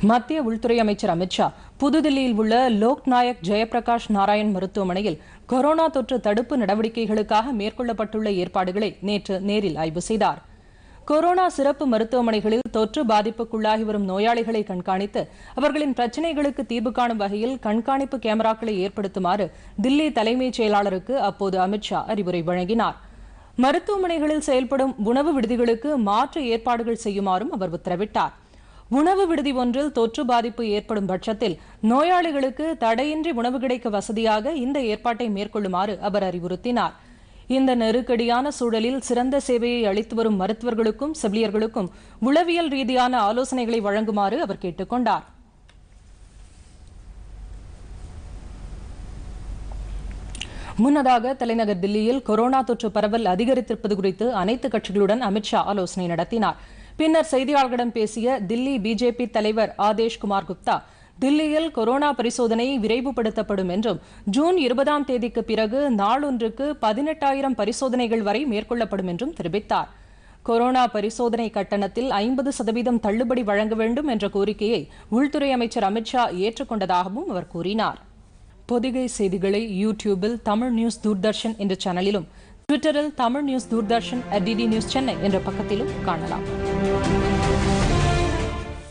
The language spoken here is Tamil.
மத்திய உள்துறை அமைச்சர் அமித்ஷா புதுதில்லியில் உள்ள லோக் நாயக் ஜெயபிரகாஷ் நாராயண் மருத்துவமனையில் கொரோனா தொற்று தடுப்பு நடவடிக்கைகளுக்காக மேற்கொள்ளப்பட்டுள்ள ஏற்பாடுகளை நேற்று நேரில் ஆய்வு செய்தார் கொரோனா சிறப்பு மருத்துவமனைகளில் தொற்று பாதிப்புக்குள்ளாகி வரும் நோயாளிகளை கண்காணித்து அவர்களின் பிரச்சினைகளுக்கு தீர்வு காணும் வகையில் கண்காணிப்பு கேமராக்களை ஏற்படுத்துமாறு தில்லி தலைமைச் செயலாளருக்கு அப்போது அமித்ஷா அறிவுரை வழங்கினார் மருத்துவமனைகளில் செயல்படும் உணவு விடுதிகளுக்கு மாற்று ஏற்பாடுகள் செய்யுமாறும் அவர் உத்தரவிட்டார் உணவு விடுதி ஒன்றில் தொற்று பாதிப்பு ஏற்படும் பட்சத்தில் நோயாளிகளுக்கு தடையின்றி உணவு கிடைக்க வசதியாக இந்த ஏற்பாட்டை மேற்கொள்ளுமாறு அவர் அறிவுறுத்தினார் இந்த நெருக்கடியான சூழலில் சிறந்த சேவையை அளித்து வரும் மருத்துவர்களுக்கும் செவிலியர்களுக்கும் உளவியல் ரீதியான ஆலோசனைகளை வழங்குமாறு அவர் கேட்டுக் கொண்டார் முன்னதாக தலைநகர் தில்லியில் கொரோனா தொற்று பரவல் அதிகரித்திருப்பது குறித்து அனைத்து கட்சிகளுடன் அமித்ஷா ஆலோசனை நடத்தினார் பின்னர் செய்தியாளர்களிடம் பேசிய தில்லி பிஜேபி தலைவர் ஆதேஷ் குமார் குப்தா தில்லியில் கொரோனா பரிசோதனை விரைவுபடுத்தப்படும் என்றும் ஜூன் இருபதாம் தேதிக்கு பிறகு நாளொன்றுக்கு பதினெட்டாயிரம் பரிசோதனைகள் வரை மேற்கொள்ளப்படும் என்றும் தெரிவித்தார் கொரோனா பரிசோதனை கட்டணத்தில் ஐம்பது சதவீதம் தள்ளுபடி வழங்க வேண்டும் என்ற கோரிக்கையை உள்துறை அமைச்சர் அமித்ஷா ஏற்றுக்கொண்டதாகவும் அவர் கூறினார் பொதிகை செய்திகளை யூடியூபில் தமிழ் நியூஸ் தூர்தர்ஷன் என்ற சேனலிலும் ட்விட்டரில் Tamil news Doordarshan at DD news Chennai என்ற பக்கத்திலும் காணலாம்